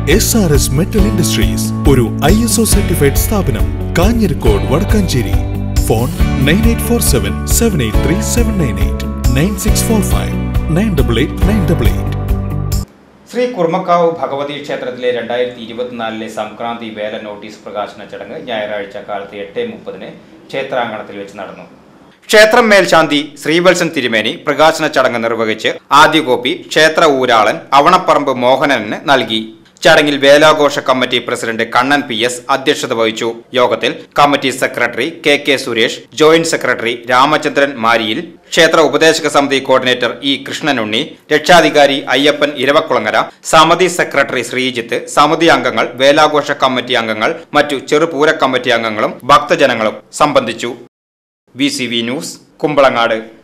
S R S metal industries ഒരു I S O certified സ്ഥാപനം Kanjirakode Vadakkanchery phone nine eight four seven seven eight three seven nine eight nine six four five nine double eight nine double eight Shri Kurmakkavu Bhagavathi ക്ഷേത്രത്തിലെ രണ്ടായിരത്തി ഇരുപത്തിനാലിലെ സംക്രാന്തി വേല notice പ്രകാശന ചടങ്ങ് ഞായറാഴ്ച കാലത്ത് എട്ട് മുപ്പതിന് ക്ഷേത്രാങ്കണത്തിൽ വെച്ച് നടന്നു ക്ഷേത്രം മേൽശാന്തി ശ്രീവത്സൻ തിരുമേനി പ്രകാശന ചടങ്ങ് നിർവഹിച്ച് ആദ്യ കോപ്പി ക്ഷേത്ര ഊരാളൻ അവണപ്പറമ്പ് മോഹനന് നൽകി ചടങ്ങിൽ വേലാഘോഷ committee president Kannan P S അധ്യക്ഷത വഹിച്ചു യോഗത്തിൽ committee secretary K K Suresh joint secretary Ramachandran മാരിയിൽ ക്ഷേത്ര ഉപദേശക സമിതി കോർഡിനേറ്റർ ഇ കൃഷ്ണനുണ്ണി രക്ഷാധികാരി അയ്യപ്പൻ ഇരവക്കുളങ്ങര സമിതി സെക്രട്ടറി ശ്രീജിത്ത് സമിതി അംഗങ്ങൾ വേലാഘോഷ കമ്മിറ്റി അംഗങ്ങൾ മറ്റു ചെറുപൂര കമ്മിറ്റി അംഗങ്ങളും ഭക്തജനങ്ങളും സംബന്ധിച്ചു വി ന്യൂസ് കുമ്പളങ്ങാട്